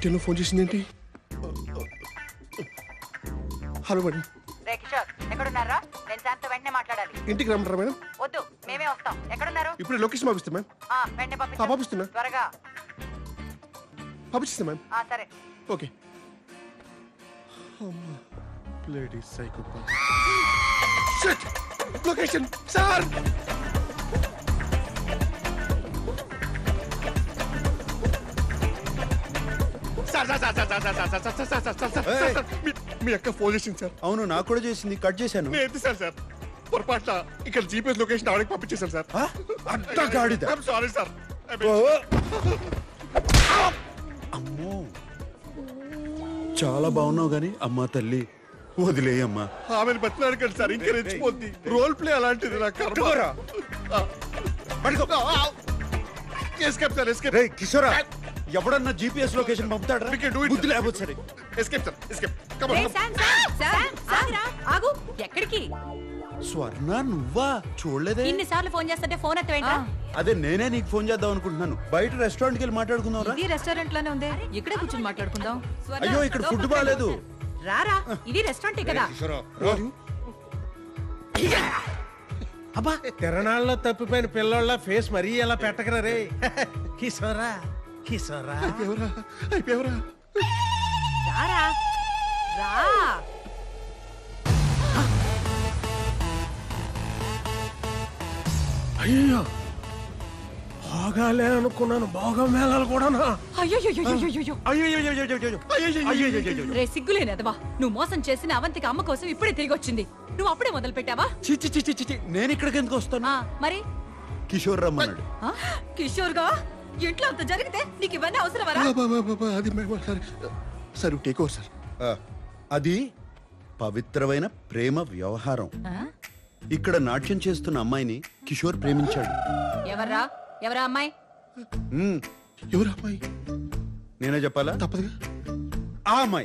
టైంలో ఫోన్ చేసిందేంటి hello madam రే కిషోర్ ఎక్కడున్నారా నేను శాంత్ వెంటనే మాట్లాడాలి ఇంటికి రమ్మంటారా మేడం వద్దు మేమే వస్తాం ఎక్కడున్నారు ఇప్పుడే లొకేషన్ పంపిస్తాం మ్యామ్ ఆ, వెంటనే ఆ, పంపించు పంపిస్తున్నా. త్వరగా పంపిస్తాం మ్యామ్ ఆ సరే okay bloody psychopath shit location sir sir sir sir sir sir sir sir sir sir sir sir sir ఏయ్. సార్ మీ- మీ అక్క ఫోన్ చేసింది సార్ అవును నాకు కూడా చేసింది కట్ చేశాను నేను ఎత్తిసాను సార్ పొరపాట్ల ఇక్కడ జీపీఎస్ లొకేషన్ ఆవిడకి పంపించేశాను సార్ ఆ? అడ్డగాడిద. సారీ సార్ ఓ! అమ్మో చాలా బాగున్నావు గాని అమ్మా తల్లి వదిలేయమ్మా ఆమెను బతిలాడకండి సార్ ఇంకా రెచ్చిపోద్ది రోల్ ప్లే అలాంటిది నా కర్మ పట్టుకోరా. పట్టుకో. ఎస్కేప్ సార్ ఎస్కేప్ రేయ్ కిషోరా ఎవడన్నా జీపీఎస్ లొకేషన్ పంపుతాడా We can do it, బుద్ధి sir. లేకపోతే సరే ఎస్కేప్ సార్ ఎస్కేప్ రేయ్, శామ్, శామ్, శామ్, ఆగురా, ఆగు ఎక్కడికి స్వర్ణ నువ్వా చూడలేదే ఇన్నిసార్లు ఫోన్ చేస్తుంటే ఫోన్ ఎత్తవేంట్రా అదే నేనే నీకు ఫోన్ చేద్దాం అనుకుంటున్నాను బయట రెస్టారెంట్ కి వెళ్ళి మాట్లాడుకుందాం రా ఇది రెస్టారెంట్ లోనే ఉంది ఇక్కడే కూర్చొని మాట్లాడుకుందాం స్వర్ణ, అయ్యో ఇక్కడ ఫుడ్ లోపలికి బాగాలేదు రారా ఇది రెస్టారెంటే కదా అబ్బా తిరణాల్లో తప్పిపోయిన పిల్లోళ్ళ ఫేస్ మరీ ఎలా పెట్టకరా రే కిషోరా కిషోరా అయిపోయావరా అయిపోయావరా రారా రా అయ్యో బాగాలే అనుకున్నాను బాగా మేళాలు కూడానా అయ్యో అయ్యో రే సిగ్గులేనదవా నువ్వు మోసం చేసిన అవంతికి అమ్మ కోసం ఇప్పుడే తిరిగి వచ్చింది నువ్వు అప్పుడే మొదలు పెట్టావా చిచ్చి చిచ్చి చిచ్చి నేను ఇక్కడికి ఎందుకు వస్తాను ఆ, మరి కిషోర్ రమ్మన్నాడు ఆ? కిషోర్ గా ఇంట్లో అంత జరిగితే నీకు ఇవన్నీ అవసరమరా అది మేము sir sir take over sir ఆ, అది పవిత్రమైన ప్రేమ వ్యవహారం ఆ? ఇక్కడ నాట్యం చేస్తున్న అమ్మాయిని కిషోర్ ప్రేమించాడు ఎవర్రా ఎవరా అమ్మాయి మ్మ్, ఎవరు అమ్మాయి నేనే చెప్పాలా తప్పదుగా ఆ అమ్మాయి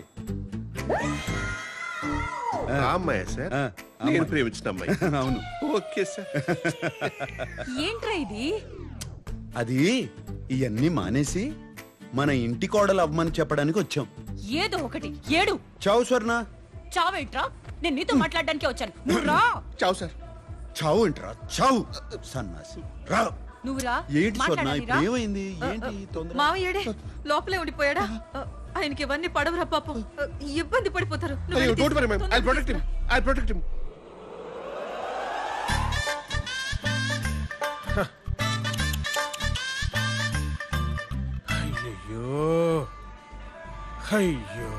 ఆ అమ్మాయి సార్ ఆ, నేను ప్రేమించిన అమ్మాయి అవును ఓకే సార్ ఏంట్రా ఇది అది ఇవన్నీ మానేసి మన ఇంటి కోడలు అవ్వమని చెప్పడానికి వచ్చాం ఏదో ఒకటి ఏడు చావు స్వర్ణ చావేంట్రా నేను నీతో మాట్లాడడానికే వచ్చాను నువ్వు రా చావు సార్ చావు ఏంట్రా చావు సన్నాసి రా నువ్వు రా ఏంటి స్వర్ణ మాట్లాడాలి రా. ఇప్పుడు ఏమైంది ఏంటి తొందర మావయ్యడే లోపలే ఉండిపోయాడా ఆ, ఆయనకి ఇవన్నీ పడవరా పాపం ఆ, ఇబ్బంది పడిపోతారు నువ్వు అయ్యో వెళ్ళి డోంట్ వరీ మ్యామ్ ఐ తొందరగా protect him I protect him అయ్యో అయ్యో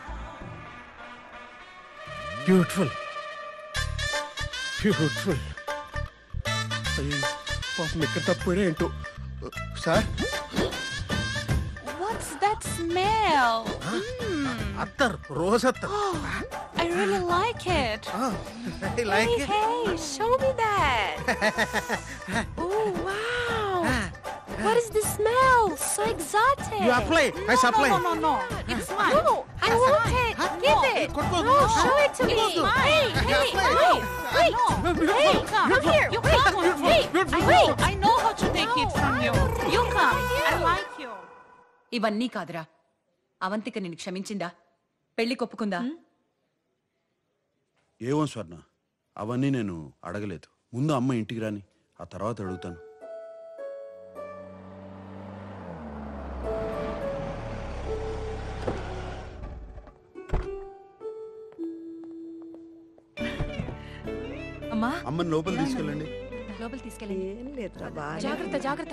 బ్యూటిఫుల్ బ్యూటిఫుల్ అయ్యో పాపం ఎక్కడ తప్పిపోయినా ఏంటో సార్ What's that smell? అత్తర్ రోజ్ అత్తర్ I really like it. Like Hey, hey, show me that. oh, wow. What is the smell? So exotic. You apply I supply No, no, no, no. It's mine. No, I want it. Give it. No, show it to me. Hey, hey, wait, wait. Hey, come here. You come with me. Hey, I wait. know, I know how to take it from you. You come. I like you. ఇవన్నీ కాదురా అవంతిక నిన్ను క్షమించిందా పెళ్లి కొప్పుకుందా ఏమో స్వర్ణ అవన్నీ నేను అడగలేదు ముందు అమ్మ ఇంటికి రాని ఆ తర్వాత అడుగుతాను అమ్మా అమ్మని లోపల తీసుకెళ్ళండి లోపల తీసుకెళ్ళండి జాగ్రత్త జాగ్రత్త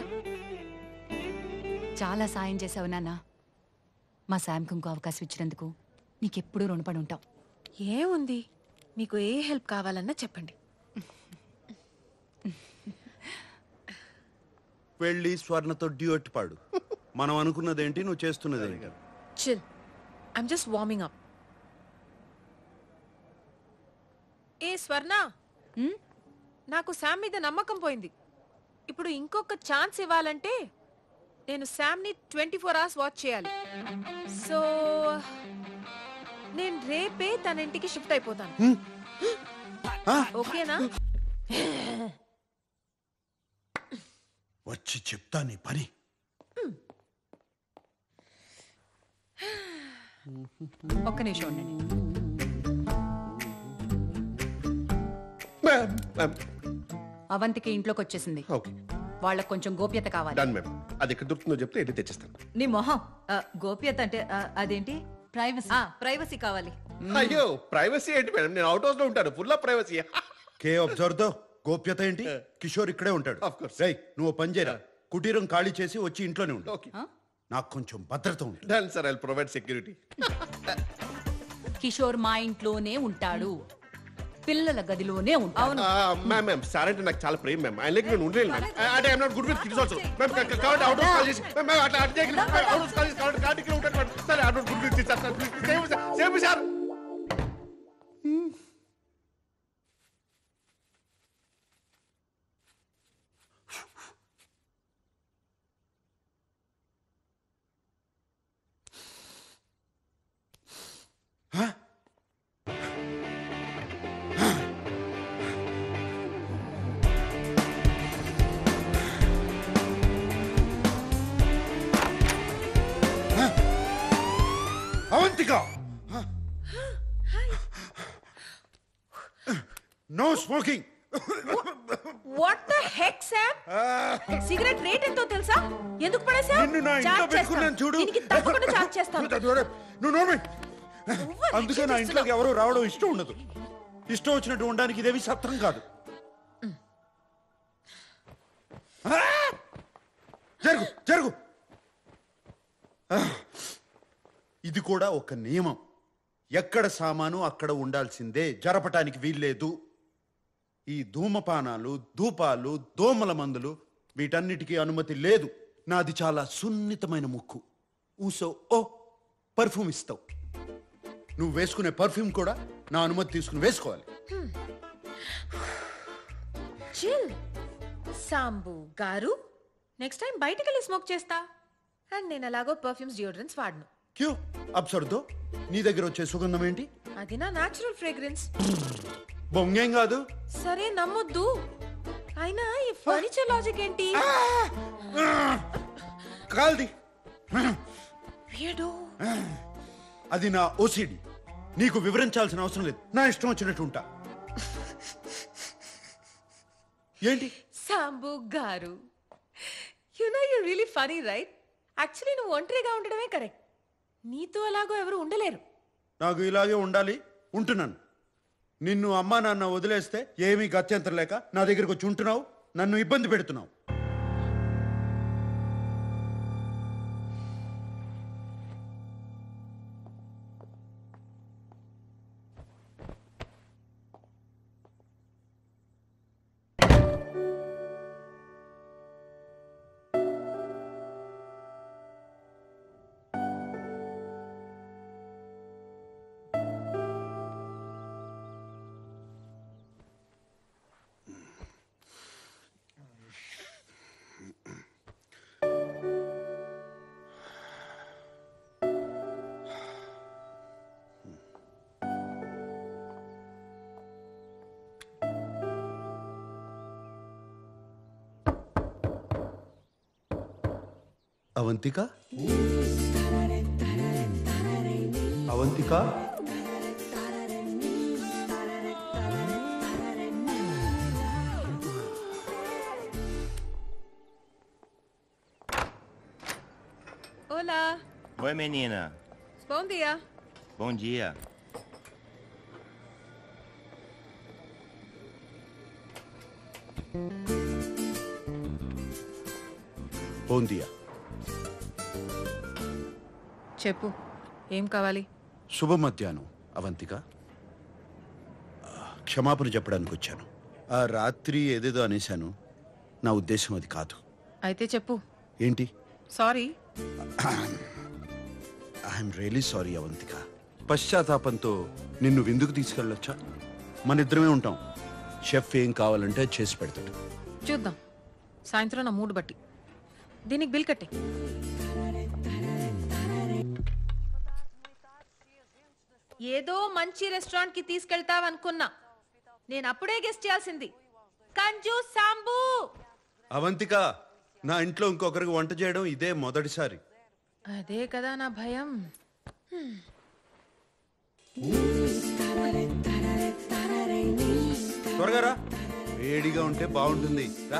చాలా సాయం చేసావు నాన్న మా శాంకు ఇంకో అవకాశం ఇచ్చినందుకు నీకెప్పుడూ రుణపడి ఉంటాం ఏముంది మీకు ఏ హెల్ప్ కావాలన్నా చెప్పండి వెళ్ళి స్వర్ణతో డ్యూట్ పాడు మనం అనుకున్నదేంటి నువ్వు చేస్తున్నదేంటి chill I'm just warming up ఏ స్వర్ణ నాకు శామ్ మీద నమ్మకం పోయింది ఇప్పుడు ఇంకొక ఛాన్స్ ఇవ్వాలంటే నేను శామ్ని ట్వంటీ ఫోర్ అవర్స్ వాచ్ చేయాలి సో నేను రేపే తన ఇంటికి షిఫ్ట్ అయిపోతాను ఆ? ఓకేనా వచ్చి చెప్తా నీ పని ఒక్క నిమిషం ఉండండి మ్యామ్ మ్యామ్ అవంతికి ఇంట్లోకి వచ్చేసింది ఓకే వాళ్ళకి కొంచెం గోప్యత కావాలి డన్ మ్యామ్ అది ఎక్కడ దొరుకుతుందో చెప్తే వెళ్ళి తెచ్చిస్తాను నీ మొహం ఆ, గోప్యత అంటే ఆ, అదేంటి ప్రైవసీ ఆ ప్రైవసీ కావాలి అయ్యో ప్రైవసీ ఏంటి మేడం నేను అవుట్ హౌస్ లో ఉంటాను ఫుల్ ఆఫ్ ప్రైవసీ కే అబ్జర్వ్ తో గోప్యత ఏంటి కిషోర్ ఇక్కడే ఉంటాడు Of course. రేయ్ నువ్వు ఓ పని చేయరా కుటీరం ఖాళీ చేసి వచ్చి ఇంట్లోనే ఉండు ఓకే నాకు కొంచెం భద్రత ఉంది done sir I provide security Kishore మా ఇంట్లోనే ఉంటాడు పిల్లల గదిలోనే ఉంటాడు మ్యామ్ మ్యామ్ సార్ అంటే నాకు చాలా ప్రేమ మ్యామ్ ఆయన నేను ఉండలేను మ్యామ్ అంటే I'm not good with kids also ma'am కాబట్టి అవుట్ హౌస్ కాల్ చేసి మ్యామ్ మ్యామ్ అట్లా అట్లా చేయకండి అవుట్ హౌస్ కాల్ చేసి కాబట్టి కార్డ్ ఇక్కడ ఉంటాడు ma'am sir I'm not good with sir sir same sir same sir Avantika no smoking what the heck Sam cigarette rate ఎంతో తెలుసా ఎందుకు పడేసా నిన్ను నా ఇంట్లో పెట్టుకున్నాను చూడు దీనికి తప్పకుండా చార్జ్ చేస్తాను నువ్వు నోర్మి అందుకే నా ఇంట్లోకి ఎవరు రావడం ఇష్టం ఉండదు ఇష్టం వచ్చినట్టు ఉండడానికి ఇదేమి సత్రం కాదు ఆ! జరుగు జరుగు ఆ! ఇది కూడా ఒక నియమం ఎక్కడ సామాను అక్కడ ఉండాల్సిందే జరపటానికి వీల్లేదు ఈ ధూమపానాలు ధూపాలు దోమల మందులు వీటన్నిటికీ అనుమతి లేదు నాది చాలా సున్నితమైన ముక్కు ఊసో ఓ పర్ఫ్యూమ్ ఇస్తావు నువ్వు వేసుకునే పర్ఫ్యూమ్ కూడా నా అనుమతి తీసుకుని వేసుకోవాలి చిల్ సాంబు గారు నెక్స్ట్ టైం బయటికి వెళ్ళి స్మోక్ చేస్తా అండ్ నేను అలాగో పర్ఫ్యూమ్స్ డియోడ్రెంట్స్ వాడను క్యూ అబ్సర్దో నీ దగ్గర వచ్చే సుగంధం ఏంటి అది నా న్యాచురల్ ఫ్రేగ్రెన్స్ బొంగేం కాదు సరే నమ్మొద్దు అయినా ఈ ఫర్నిచర్ లాజిక్ ఏంటి కాల్ది వీడు అది నా ఓసిడి నీకు వివరించాల్సిన అవసరం లేదు నా ఇష్టం వచ్చినట్టు ఉంటా ఏంటి Sambu garu you know you really funny right actually నువ్వు ఒంటరిగా ఉండడమే కరెక్ట్ నీతో అలాగో ఎవరు ఉండలేరు నాకు ఇలాగే ఉండాలి ఉంటున్నాను నిన్ను అమ్మా నాన్న వదిలేస్తే ఏమీ గత్యంతరం లేక నా దగ్గరకు వచ్చి ఉంటున్నావు నన్ను ఇబ్బంది పెడుతున్నావు Avantika Avantika Olá, Oi, menina. bom dia. Bom dia. బోందియా చెప్పు ఏం కావాలి శుభ మధ్యాహ్నం అవంతిక ఆ, క్షమాపణ చెప్పడానికి వచ్చాను ఆ రాత్రి ఏదేదో అనేశాను నా ఉద్దేశం అది కాదు అయితే చెప్పు ఏంటి sorry I'm really sorry Avantika పశ్చాత్తాపంతో నిన్ను విందుకు తీసుకెళ్ళొచ్చా మన ఇద్దరమే ఉంటాం షెఫ్ ఏం కావాలంటే అది చేసి పెడతాడు చూద్దాం సాయంత్రం నా మూడు బట్టి దీనికి బిల్ కట్టే ఏదో మంచి రెస్టారెంట్ కి తీసుకెళ్తావనుకున్నా నేను అప్పుడే గెస్ట్ చేయాల్సింది కంజు సాంబు అవంతిక నా ఇంట్లో ఇంకొకరికి వంట చేయడం ఇదే మొదటిసారి అదే కదా నా భయం త్వరగా రా వేడిగా ఉంటే బాగుంటుంది రా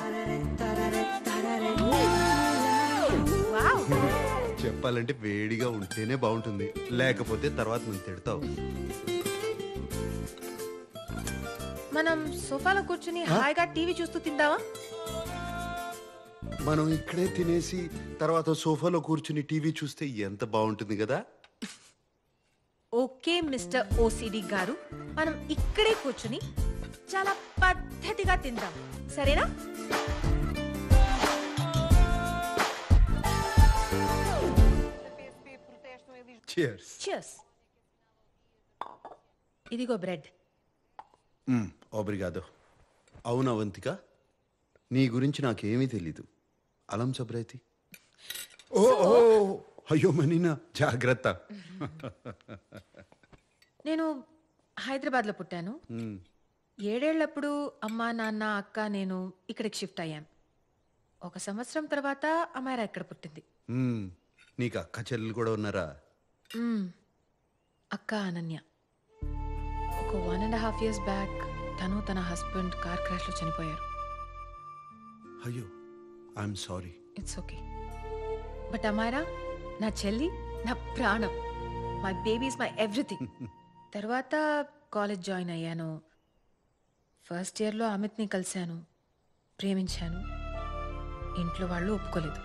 చెప్పాలంటే వేడిగా ఉంటేనే బాగుంటుంది లేకపోతే తర్వాత నువ్వు తిడతావు మనం సోఫాలో కూర్చుని హాయిగా టీవీ చూస్తూ తిందామా మనం ఇక్కడే తినేసి తర్వాత సోఫాలో కూర్చుని టీవీ చూస్తే ఎంత బాగుంటుంది కదా ఓకే మిస్టర్ ఓసిడి గారు మనం ఇక్కడే కూర్చుని చాలా పద్ధతిగా తిందాం సరేనా చియర్స్ చియర్స్ ఇదిగో బ్రెడ్ ఓబ్రిగాదో అవును అవంతిక నీ గురించి నాకేమీ తెలీదు అలం సబ్రైతి ఓ ఓ అయ్యో మనీనా జాగ్రత్త నేను హైదరాబాద్లో పుట్టాను మ్, ఏడేళ్లప్పుడు అమ్మా నాన్న అక్క నేను ఇక్కడికి షిఫ్ట్ అయ్యాం ఒక సంవత్సరం తర్వాత అమ్మాయి ఇక్కడ పుట్టింది మ్, నీకు అక్క చెల్లెలు కూడా ఉన్నారా మ్మ్. అక్క అనన్య ఒక one and half years back తను తన హస్బెండ్ కార్ క్రాష్లో చనిపోయారు అయ్యో I'm sorry it's okay but Amara నా చెల్లి నా ప్రాణం మై బేబీస్ మై ఎవ్రీథింగ్ తర్వాత కాలేజ్ జాయిన్ అయ్యాను ఫస్ట్ ఇయర్లో అమిత్ని కలిశాను ప్రేమించాను ఇంట్లో వాళ్ళు ఒప్పుకోలేదు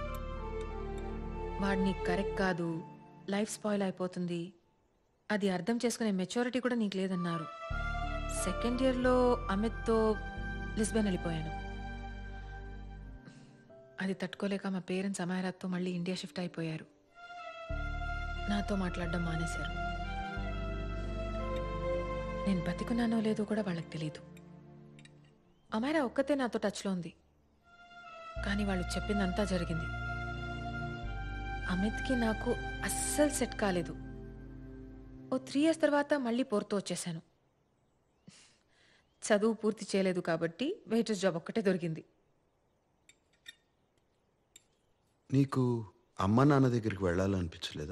వాడిని కరెక్ట్ కాదు లైఫ్ స్పాయిల్ అయిపోతుంది అది అర్థం చేసుకునే మెచ్యూరిటీ కూడా నీకు లేదన్నారు సెకండ్ ఇయర్లో అమిత్తో లిస్బెన్ వెళ్ళిపోయాను అది తట్టుకోలేక మా పేరెంట్స్ అమాయరాత్తో మళ్ళీ ఇండియా షిఫ్ట్ అయిపోయారు నాతో మాట్లాడడం మానేశారు నేను బతికున్నానో లేదో కూడా వాళ్ళకి తెలియదు అమాయరా ఒక్కతే నాతో టచ్లో ఉంది కానీ వాళ్ళు చెప్పిందంతా జరిగింది అమిత్కి నాకు అస్సలు సెట్ కాలేదు ఓ త్రీ ఇయర్స్ తర్వాత మళ్ళీ పోర్తో వచ్చేసాను చదువు పూర్తి చేయలేదు కాబట్టి వెయిటర్స్ జాబ్ ఒక్కటే దొరికింది నీకు అమ్మ నాన్న దగ్గరికి వెళ్ళాలనిపించలేదా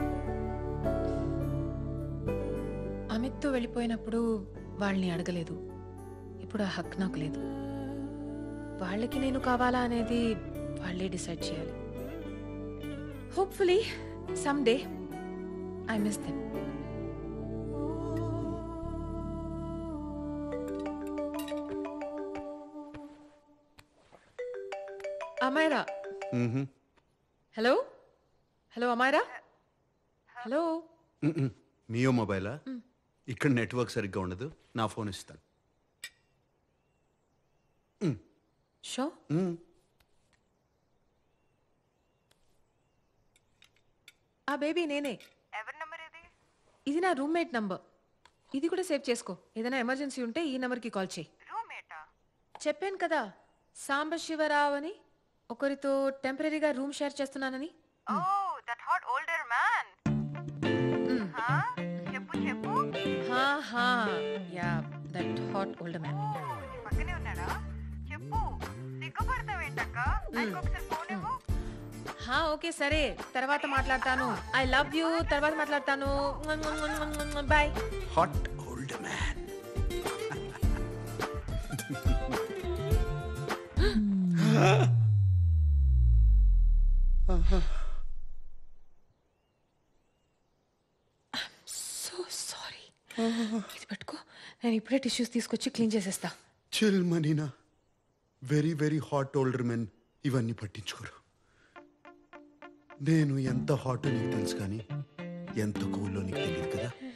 అమిత్తో వెళ్ళిపోయినప్పుడు వాళ్ళని అడగలేదు ఇప్పుడు ఆ హక్ నాకు లేదు వాళ్ళకి నేను కావాలా అనేది వాళ్ళే డిసైడ్ చేయాలి hopefully some day I miss them Amaira మ్హూ. హలో హలో అమైరా హలో మ్మ్. మియో మొబైలా ఇక్కడ నెట్వర్క్ సరిగ్గా ఉండదు నా ఫోన్ ఇస్తాను షో మ్మ్. ఆ బేబీ నేనే ఎవరి నెంబర్ ఇది ఇది నా రూమ్మేట్ నంబర్ ఇది కూడా సేవ్ చేసుకో ఏదైనా ఎమర్జెన్సీ ఉంటే ఈ నెంబర్కి కాల్ చేయి రూమ్మేటా చెప్పాను కదా సాంబశివరావు అని ఒకరితో టెంపరీగా రూమ్ షేర్ చేస్తున్నానని oh that hot older man చెప్పు చెప్పు హా హా yeah that hot old man పక్కనే ఉన్నాడా చెప్పు సిగ్గుపడతావేంటక్క ఆయనకు ఒకసారి ఫోన్ ఇవ్వు హా ఓకే సరే తర్వాత మాట్లాడతాను ఐ లవ్ యూ తర్వాత మాట్లాడతాను bye hot old man so sorry ఇది పట్టుకో నేను ఇప్పుడే టిష్యూస్ తీసుకొచ్చి క్లీన్ చేసేస్తా చిల్ మనీనా very very hot older men ఇవన్నీ పట్టించుకోరు నేను ఎంత హాట్ నీకు తెలుసు కానీ ఎంత కూల్లో నీకు తెలియదు కదా